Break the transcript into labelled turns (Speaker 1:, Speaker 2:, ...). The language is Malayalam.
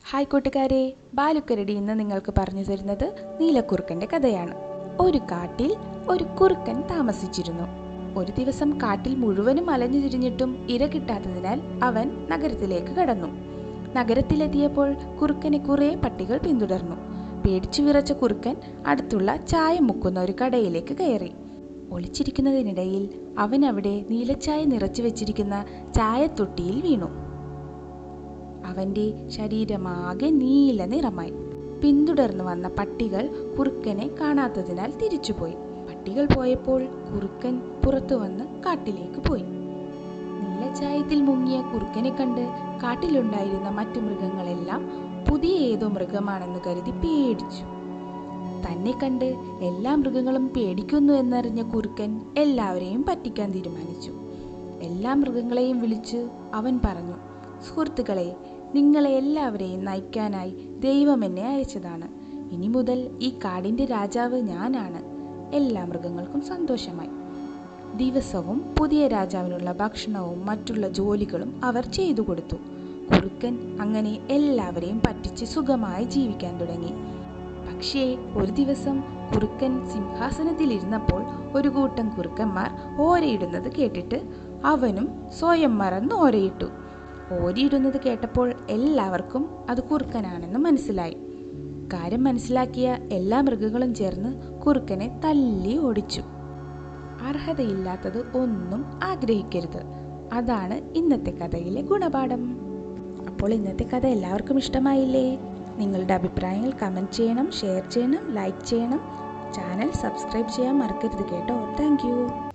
Speaker 1: ഹായ് കൂട്ടുകാരെ ബാലുക്കരടി ഇന്ന് നിങ്ങൾക്ക് പറഞ്ഞു തരുന്നത് നീലക്കുറുക്കൻ്റെ കഥയാണ് ഒരു കാട്ടിൽ ഒരു കുറുക്കൻ താമസിച്ചിരുന്നു ഒരു ദിവസം കാട്ടിൽ മുഴുവനും അലഞ്ഞു തിരിഞ്ഞിട്ടും ഇര കിട്ടാത്തതിനാൽ അവൻ നഗരത്തിലേക്ക് കടന്നു നഗരത്തിലെത്തിയപ്പോൾ കുറുക്കനെ കുറേ പട്ടികൾ പിന്തുടർന്നു പേടിച്ചു വിറച്ച കുറുക്കൻ അടുത്തുള്ള ചായ മുക്കുന്ന ഒരു കടയിലേക്ക് കയറി ഒളിച്ചിരിക്കുന്നതിനിടയിൽ അവൻ അവിടെ നീലച്ചായ നിറച്ചു വെച്ചിരിക്കുന്ന ചായത്തൊട്ടിയിൽ വീണു അവന്റെ ശരീരമാകെ നീല നിറമായി പിന്തുടർന്നു വന്ന പട്ടികൾ കുറുക്കനെ കാണാത്തതിനാൽ തിരിച്ചുപോയി പട്ടികൾ പോയപ്പോൾ കുറുക്കൻ പുറത്തു വന്ന് കാട്ടിലേക്ക് പോയി നീലച്ചായത്തിൽ മുങ്ങിയ കുറുക്കനെ കണ്ട് കാട്ടിലുണ്ടായിരുന്ന മറ്റു മൃഗങ്ങളെല്ലാം പുതിയ ഏതോ മൃഗമാണെന്ന് കരുതി പേടിച്ചു തന്നെ കണ്ട് എല്ലാ മൃഗങ്ങളും പേടിക്കുന്നു എന്നറിഞ്ഞ കുറുക്കൻ എല്ലാവരെയും പറ്റിക്കാൻ തീരുമാനിച്ചു എല്ലാ മൃഗങ്ങളെയും വിളിച്ച് അവൻ പറഞ്ഞു സുഹൃത്തുക്കളെ നിങ്ങളെ എല്ലാവരെയും നയിക്കാനായി ദൈവം എന്നെ അയച്ചതാണ് ഇനി മുതൽ ഈ കാടിന്റെ രാജാവ് ഞാനാണ് എല്ലാ മൃഗങ്ങൾക്കും സന്തോഷമായി ദിവസവും പുതിയ രാജാവിനുള്ള ഭക്ഷണവും മറ്റുള്ള ജോലികളും അവർ ചെയ്തു കൊടുത്തു കുറുക്കൻ അങ്ങനെ എല്ലാവരെയും പറ്റിച്ച് സുഖമായി ജീവിക്കാൻ തുടങ്ങി പക്ഷേ ഒരു ദിവസം കുറുക്കൻ സിംഹാസനത്തിലിരുന്നപ്പോൾ ഒരു കൂട്ടം കുറുക്കന്മാർ ഓരയിടുന്നത് കേട്ടിട്ട് അവനും സ്വയം മറന്ന് ഓരയിട്ടു ഓരിയിടുന്നത് കേട്ടപ്പോൾ എല്ലാവർക്കും അത് കുറുക്കനാണെന്ന് മനസ്സിലായി കാര്യം മനസ്സിലാക്കിയ എല്ലാ മൃഗങ്ങളും ചേർന്ന് കുറുക്കനെ തല്ലി ഓടിച്ചു അർഹതയില്ലാത്തത് ഒന്നും ആഗ്രഹിക്കരുത് അതാണ് ഇന്നത്തെ കഥയിലെ ഗുണപാഠം അപ്പോൾ ഇന്നത്തെ കഥ എല്ലാവർക്കും ഇഷ്ടമായില്ലേ നിങ്ങളുടെ അഭിപ്രായങ്ങൾ കമൻറ്റ് ചെയ്യണം ഷെയർ ചെയ്യണം ലൈക്ക് ചെയ്യണം ചാനൽ സബ്സ്ക്രൈബ് ചെയ്യാൻ മറക്കരുത് കേട്ടോ താങ്ക്